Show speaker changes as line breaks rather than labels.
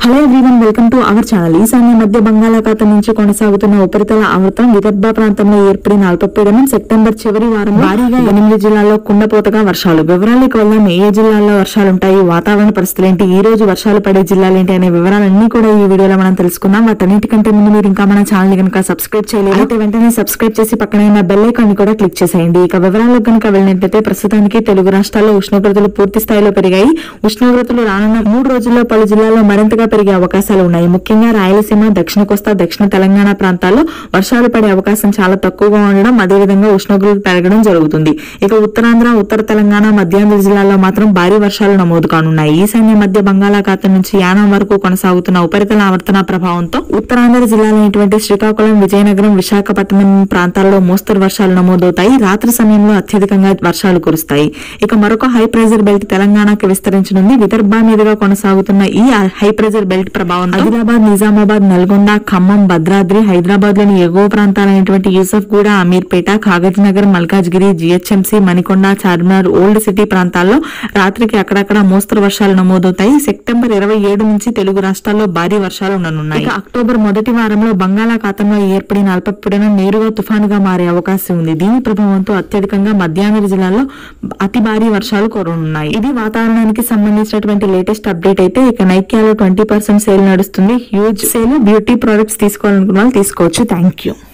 hello everyone welcome to our channel ఈశాన్య మధ్య బంగాళాఖాతం నుంచి కొనసాగుతున్న ఉపరితల ఆవర్తం విదర్భ ప్రాంతంలో ఏర్పడిన అల్పపీడనం సెప్టెంబర్ చివరి వారం భారీగా ఎనిమిది జిల్లాల్లో కుండపోతగా వర్షాలు వివరాలకు వెళ్దాం ఏ జిల్లాల్లో వర్షాలు ఉంటాయి వాతావరణ పరిస్థితులు ఏంటి ఈ రోజు వర్షాలు పడే జిల్లాలు ఏంటి అనే వివరాలన్నీ కూడా ఈ వీడియోలో మనం తెలుసుకుందాం వాటన్నిటికంటే ముందు మీరు ఇంకా మన ఛానల్ కనుక సబ్స్క్రైబ్ చేయలేదు అయితే వెంటనే సబ్స్క్రైబ్ చేసి పక్కన ఉన్న బెల్ ఐకాన్ కూడా క్లిక్ చేసేయండి ఇక వివరాలకు కనుక వెళ్ళినట్లయితే ప్రస్తుతానికి తెలుగు రాష్ట్రాల్లో ఉష్ణోగ్రతలు పూర్తి స్థాయిలో పెరిగాయి ఉష్ణోగ్రతలు రానున్న మూడు రోజుల్లో పలు జిల్లాల్లో మరింతగా పెరిగే అవకాశాలు ఉన్నాయి ముఖ్యంగా రాయలసీమ దక్షిణ కోస్తా దక్షిణ తెలంగాణ ప్రాంతాల్లో వర్షాలు పడే అవకాశం చాలా తక్కువగా ఉండడం అదేవిధంగా ఉష్ణోగ్రతలు పెరగడం జరుగుతుంది ఇక ఉత్తరాంధ్ర ఉత్తర తెలంగాణ మధ్యాంధ్ర జిల్లాల్లో మాత్రం భారీ వర్షాలు నమోదు కానున్నాయి ఈశాన్య మధ్య బంగాళాఖాతం నుంచి యానం వరకు కొనసాగుతున్న ఉపరితల ఆవర్తన ప్రభావంతో ఉత్తరాంధ్ర జిల్లాలైనటువంటి శ్రీకాకుళం విజయనగరం విశాఖపట్నం ప్రాంతాల్లో మోస్తరు వర్షాలు నమోదవుతాయి రాత్రి సమయంలో అత్యధికంగా వర్షాలు కురుస్తాయి ఇక మరొక హై ప్రెజర్ బెల్ట్ తెలంగాణకి విస్తరించనుంది విదర్భ మీదుగా కొనసాగుతున్న ఈ హై ప్రెజర్ బెల్ట్ ప్రభావం ఆదిలాబాద్ నిజామాబాద్ నల్గొండ ఖమ్మం భద్రాద్రి హైదరాబాద్ లోని ఎగువ ప్రాంతాలైనటువంటి Yousufguda Ameerpet Kagaznagar Malkajgiri GHMC Manikonda Charminar old city ప్రాంతాల్లో రాత్రికి అక్కడక్కడ మోస్తరు వర్షాలు నమోదవుతాయి సెప్టెంబర్ ఇరవై ఏడు నుంచి తెలుగు రాష్ట్రాల్లో భారీ వర్షాలు ఉండనున్నాయి ఇక అక్టోబర్ మొదటి వారంలో బంగాళాఖాతంలో ఏర్పడిన అల్పపీడనం నేరుగా తుఫానుగా మారే అవకాశం ఉంది దీని ప్రభావంతో అత్యధికంగా మధ్యాహ్న జిల్లాల్లో అతి భారీ వర్షాలు కురనున్నాయి ఇది వాతావరణానికి సంబంధించినటువంటి లేటెస్ట్ అప్డేట్ అయితే ఇక నైక్యాలో ట్వంటీ పర్సెంట్ సేల్ నడుస్తుంది హ్యూజ్ సేల్ బ్యూటీ ప్రొడక్ట్స్ తీసుకోవాలనుకున్న వాళ్ళు తీసుకోవచ్చు థ్యాంక్ యూ